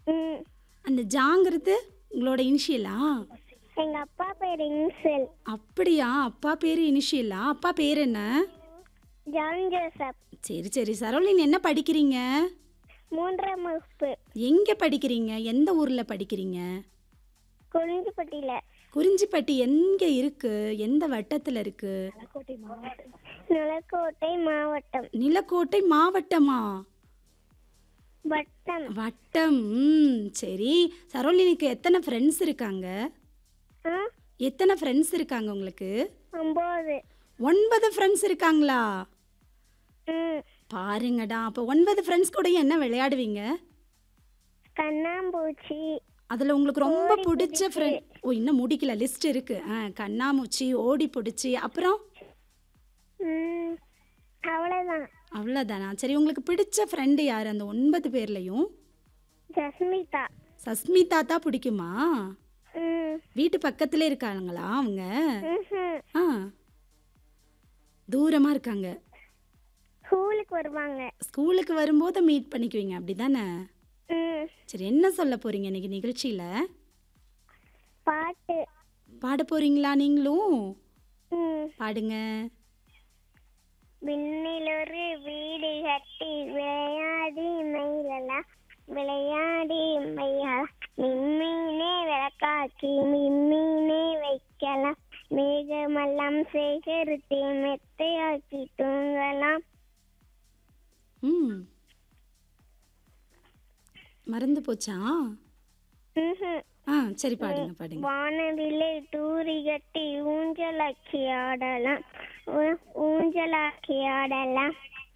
ம் அந்த ஜாங்கிறது உங்களோட இனிஷியலா எங்க அப்பா பேர் இன்செல் அப்படியா அப்பா பேர் இனிஷியலா அப்பா பேர் என்ன ஜான் ஜோசப் சரி சரி சரோலின் என்ன படிக்கிறீங்க மூன்றாம் வகுப்பு எங்கே படிக்கிறீங்க எந்த ஊரில் படிக்கிறீங்க குறிஞ்சிப்பட்டியில குறிஞ்சிப்பட்டி எங்கே இருக்கு எந்த வட்டத்தில் இருக்கு நிலக்கோட்டை மாவட்டம் நிலக்கோட்டை மாவட்டமா வட்டம் வட்டம் ம், சரி சரோலினிக்கு எத்தனை ஃப்ரெண்ட்ஸ் இருக்காங்க ஆ எத்தனை ஃப்ரெண்ட்ஸ் இருக்காங்க உங்களுக்கு ஒம்பது ஒன்பது ஃப்ரெண்ட்ஸ் இருக்காங்களா ம் பாருங்கடா அப்போ ஒன்பது ஃப்ரெண்ட்ஸ் கூட என்ன விளையாடுவீங்க கண்ணாம்பூச்சி அதில் உங்களுக்கு ரொம்ப பிடிச்ச ஃப்ரெண்ட் ஓ இன்னும் முடிக்கல லிஸ்ட் இருக்கு ஆ கண்ணாமூச்சி ஓடி பிடிச்சி அப்புறம் ம் அவ்வளோதான் அவ்வளோதானா சரி உங்களுக்கு பிடிச்ச ஃப்ரெண்டு யார் அந்த ஒன்பது பேர்லையும் ஜஸ்மிதா சஸ்மிதா தான் பிடிக்குமா ம் வீட்டு பக்கத்துல இருக்காங்களா அவங்க ம்ஹும். ஆ தூரமாக இருக்காங்க ஸ்கூலுக்கு வருவாங்க ஸ்கூலுக்கு வரும்போது மீட் பண்ணிக்குவீங்க அப்படி தானே ம் சரி என்ன சொல்ல போறீங்க இன்னைக்கு நிகழ்ச்சியில் பாட்டு பாட போறீங்களா நீங்களும் ம் பாடுங்க விண்ணிலொரு வீடு கட்டி விளையாடி மயிலலாம் விளையாடி மையா மின்மீனே விளக்காக்கி மின்மீனே வைக்கலாம் மேகமெல்லாம் சேகரித்து மெத்தையாக்கி தூங்கலாம் ம் மறந்து போச்சா ம்ஹும். ஆ சரி பாடுங்க பாடுங்க வானவில்லை தூரி கட்டி ஊஞ்சலாக்கி ஆடலாம் ஊ- ஊஞ்சலாக்கி ஆடலாம்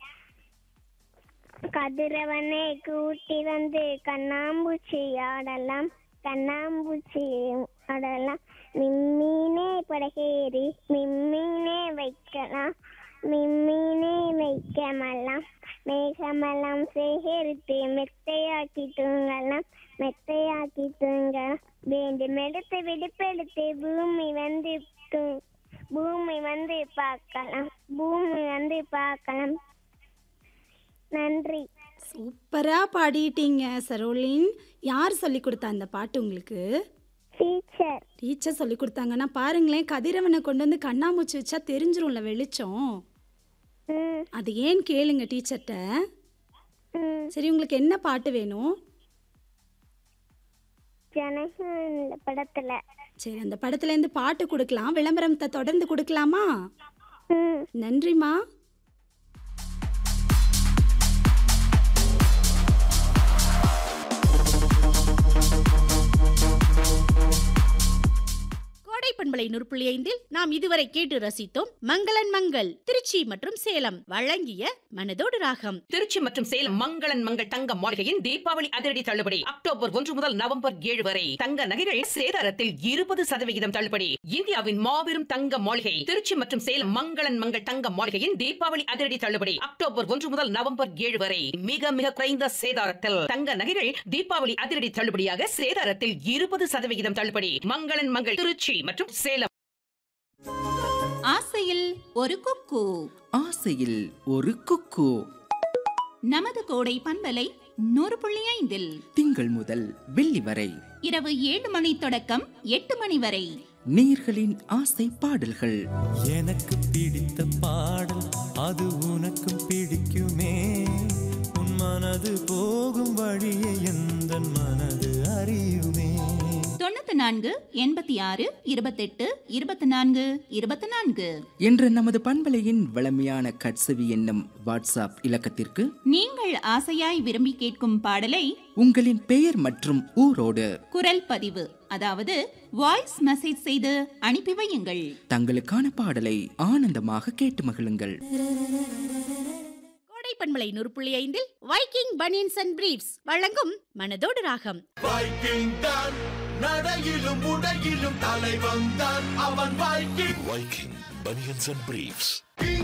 கதிரவனை கூட்டி வந்து கண்ணாம்பூச்சி ஆடலாம் கண்ணாம்பூச்சி ஆடலாம் மிம்மீனே படகேறி மிம்மீனே வைக்கலாம் மிம்மீனே வைக்கமெல்லாம் மேகமெல்லாம் சேகரித்து மெத்தையாக்கி தூங்கலாம் மெத்தையாக்கி தூங்கலாம் வேண்டும் எடுத்து விடுப்பெடுத்து பூமி வந்து தூ- பூமி வந்து பார்க்கலாம் பூமி வந்து பார்க்கலாம் நன்றி சூப்பரா பாடிட்டீங்க சரோலின் யார் சொல்லி கொடுத்தா அந்த பாட்டு உங்களுக்கு டீச்சர் டீச்சர் சொல்லி கொடுத்தாங்கன்னா பாருங்களேன் கதிரவனை கொண்டு வந்து கண்ணாமூச்சி வச்சா தெரிஞ்சிரும்ல வெளிச்சம் ம் அது ஏன் கேளுங்க டீச்சர்கிட்ட ம் சரி உங்களுக்கு என்ன பாட்டு வேணும் ஜனகன் படத்துல சரி அந்த படத்துலேருந்து பாட்டு கொடுக்கலாம் விளம்பரத்தை தொடர்ந்து கொடுக்கலாமா ம் நன்றிம்மா கோடை பண்பலை நூற்புள்ளி ஐந்தில் நாம் இதுவரை கேட்டு ரசித்தோம் மங்களன் மங்கள் திருச்சி மற்றும் சேலம் வழங்கிய மனதோடு ராகம் திருச்சி மற்றும் சேலம் மங்களன் மங்கள் தங்க மாளிகையின் தீபாவளி அதிரடி தள்ளுபடி அக்டோபர் ஒன்று முதல் நவம்பர் ஏழு வரை தங்க நகைகள் சேதாரத்தில் இருபது சதவிகிதம் தள்ளுபடி இந்தியாவின் மாபெரும் தங்க மாளிகை திருச்சி மற்றும் சேலம் மங்களன் மங்கள் தங்க மாளிகையின் தீபாவளி அதிரடி தள்ளுபடி அக்டோபர் ஒன்று முதல் நவம்பர் ஏழு வரை மிக மிக குறைந்த சேதாரத்தில் தங்க நகைகள் தீபாவளி அதிரடி தள்ளுபடியாக சேதாரத்தில் இருபது சதவிகிதம் தள்ளுபடி மங்களன் மங்கள் திருச்சி மற்றும் சேலம் ஆசையில் ஒரு குக்கு ஆசையில் ஒரு குக்கு நமது கோடை பண்பலை நூறு புள்ளி ஐந்தில் திங்கள் முதல் வெள்ளி வரை இரவு ஏழு மணி தொடக்கம் எட்டு மணி வரை நேர்களின் ஆசை பாடல்கள் எனக்கு பிடித்த பாடல் அது உனக்கும் பிடிக்குமே உன் மனது போகும் வழியை எந்த மனது அறியுமே தொண்ணூத்தி நான்கு எண்பத்தி ஆறு இருபத்தெட்டு இருபத்தி நான்கு இருபத்தி நான்கு என்ற நமது பண்பலையின் வளமையான கட்சவி என்னும் வாட்ஸ்அப் இலக்கத்திற்கு நீங்கள் ஆசையாய் விரும்பி கேட்கும் பாடலை உங்களின் பெயர் மற்றும் ஊரோடு குரல் பதிவு அதாவது வாய்ஸ் மெசேஜ் செய்து அனுப்பி வையுங்கள் தங்களுக்கான பாடலை ஆனந்தமாக கேட்டு மகிழுங்கள் கோடை பண்பலை நூற்புள்ளி ஐந்தில் வைக்கிங் பனியன்ஸ் அண்ட் பிரீப்ஸ் வழங்கும் மனதோடு ராகம் வைக்கிங் தான் நடையிலும் உடையிலும் தலைவன் தான் அவன் Viking Viking Bunions and Briefs.